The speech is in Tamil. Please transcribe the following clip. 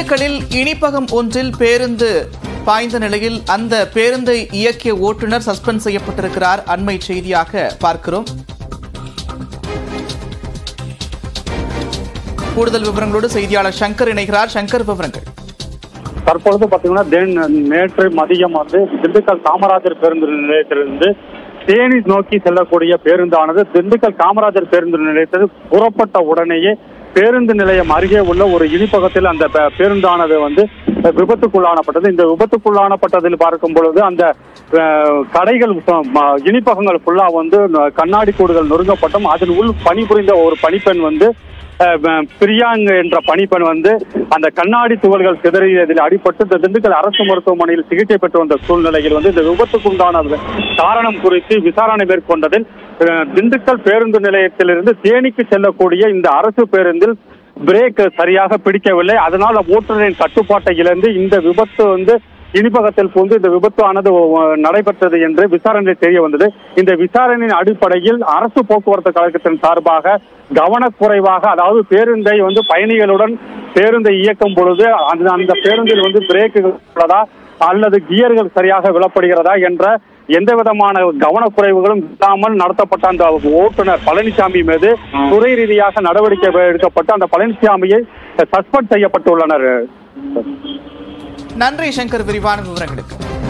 திண்டுக்கல்லில் இனிப்பகம் ஒன்றில் பேருந்து பாய்ந்த நிலையில் அந்த பேருந்தை இயக்கிய ஓட்டுநர் சஸ்பெண்ட் செய்யப்பட்டிருக்கிறார் அண்மை செய்தியாக பார்க்கிறோம் கூடுதல் விவரங்களோடு செய்தியாளர் சங்கர் இணைகிறார் சங்கர் விவரங்கள் தற்பொழுது பாத்தீங்கன்னா தென் நேற்று மதியம் வந்து திண்டுக்கல் காமராஜர் பேருந்து நிலையத்திலிருந்து தேனி நோக்கி செல்லக்கூடிய பேருந்தானது திண்டுக்கல் காமராஜர் பேருந்து நிலையத்தில் புறப்பட்ட உடனேயே பேருந்து நிலையம் அருகே உள்ள ஒரு இனிப்பகத்தில் அந்த பே- பேருந்தானது வந்து விபத்துக்குள்ளானப்பட்டது இந்த விபத்துக்குள்ளானப்பட்டதில் பார்க்கும் பொழுது அந்த அஹ், கடைகள் ச- ம- இனிப்பகங்கள் ஃபுல்லா வந்து ந- கண்ணாடி கூடுகள் நொறுங்கப்பட்டும் அதில் உள் பணிபுரிந்த ஒரு பணிப்பெண் வந்து அஹ், ம- பிரியாங் என்ற பணிப்பெண் வந்து அந்த கண்ணாடி துகள்கள் சிதறியதில் அடிபட்டு இந்த திண்டுக்கல் அரசு மருத்துவமனையில் சிகிச்சை பெற்று வந்த சூழ்நிலையில் வந்து இந்த விபத்துக்குண்டான காரணம் குறித்து விசாரணை மேற்கொண்டதில் அஹ், திண்டுக்கல் பேருந்து நிலையத்திலிருந்து தேனிக்கு செல்லக்கூடிய இந்த அரசு பேருந்தில் பிரேக் சரியாக பிடிக்கவில்லை அதனால் ஓட்டுநரின் கட்டுப்பாட்டை இழந்து இந்த விபத்து வந்து இனிப்பகத்தில் புகுந்து இந்த விபத்து ஆனது அஹ், நடைபெற்றது என்று விசாரணையில் தெரிய வந்தது இந்த விசாரணையின் அடிப்படையில் அரசு போக்குவரத்து கழகத்தின் சார்பாக கவனக்குறைவாக அதாவது பேருந்தை வந்து பயணிகளுடன் பேருந்தை இயக்கும் பொழுது அந்த அந்த பேருந்தில் வந்து பிரேக்குகள் உள்ளதா அல்லது கியர்கள் சரியாக விழப்படுகிறதா என்ற எந்த விதமான கவனக்குறைவுகளும் இல்லாமல் நடத்தப்பட்ட அந்த ஓட்டுநர் பழனிசாமி மீது துறை ரீதியாக நடவடிக்கை எடுக்கப்பட்டு அந்த பழனிசாமியை சஸ்பெண்ட் செய்யப்பட்டுள்ளனர் நன்றி சங்கர் விரிவான விவரங்களுக்கு